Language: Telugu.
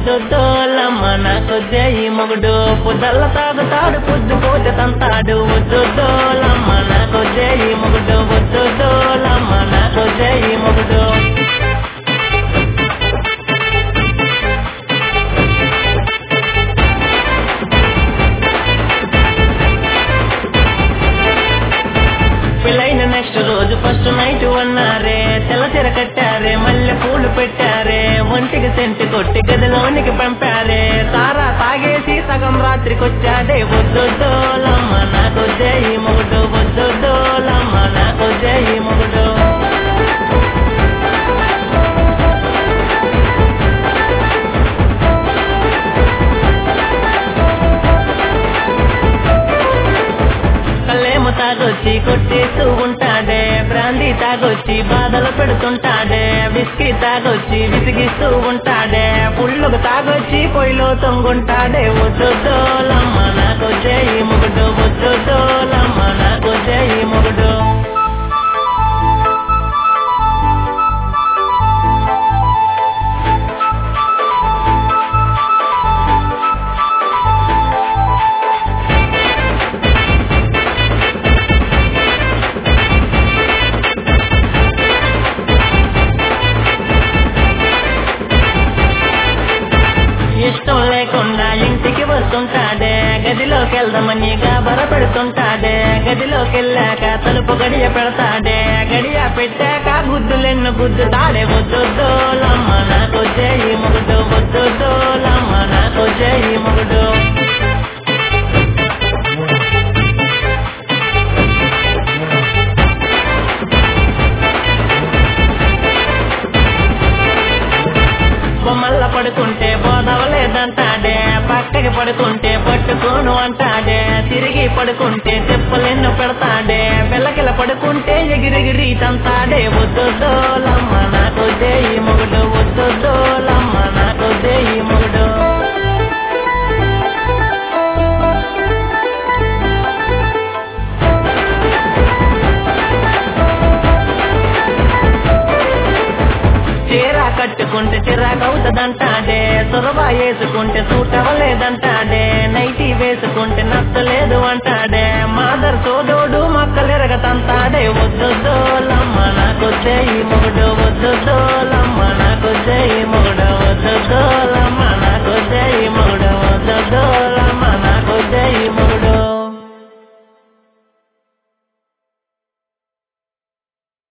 వద్దొద్దోలమ్మ నాకు చేయి మొగుడు పొద్దల్ల తాగుతాడు పొద్దు పోత తంతాడు వద్దొద్దోలమ్మ నాకు చేయి మొగుడు వద్దొద్దోలమ్మ నాకు చేయి మొగుడు పెళ్ళైన నెక్స్ట్ రోజు ఫస్ట్ నైట్ అన్నారే తెల్ల తెర కట్టారే మల్లె పూలు పెట్టారే ఒంటికి సెంటి కొట్టి గదిలోనికి పంపారే తారా తాగేసి సగం రాత్రికొచ్చాడే వద్దొద్దోలమ్మ నాకు చేయి మొగుడు వద్దొద్దోలమ్మ నాకు చేయి మొగుడు కళ్ళేమో తాగొచ్చి కొట్టేస్తూ ఉంటాడే బ్రాందీ తాగొచ్చి బాధలు పెడుతుంటాడే విస్కీ తాగొచ్చి విసిగిస్తూ ఉంటాడే పుల్లుకు తాగొచ్చి పొయ్యిలో తొంగుంటాడే వద్దొద్దోలమ్మ నాకు చేయి మొగుడు వద్దొద్దోలమ్మ నాకు చేయి మొగుడు ఇష్టం లేకుండా ఇంటికి వస్తుంటాడే గదిలోకి వెళ్దామని గాబర పెడుతుంటాడే గదిలోకి వెళ్ళాక తలుపు గడియ పెడతాడే గడియ పెట్టాక గుద్దులెన్ను గుద్దుతాడే వద్దొద్దోలమ్మ నాకు చేయి మొగుడు వద్దొద్దోలమ్మ నాకు చేయి మొగుడు బొమ్మల్ల పడుకుంటే బోధవలేదంటాడే పక్కకి పడుకుంటే పట్టుకోను అంటాడే తిరిగి పడుకుంటే చెప్పులెన్ను పెడతాడే పిల్లకిల పడుకుంటే ఎగిరెగిరి తంతాడే వద్దొద్దోలమ్మ నాకు దేయి మొగుడు వద్దొద్దోలమ్మ నాకు దేయి మొగుడు చీర కట్టుకుంటే చిరాకవుతుందంటాడే సొరవ వేసుకుంటే సూట్ అవ్వలేదంటాడే నైటీ వేసుకుంటే నచ్చలేదు అంటాడే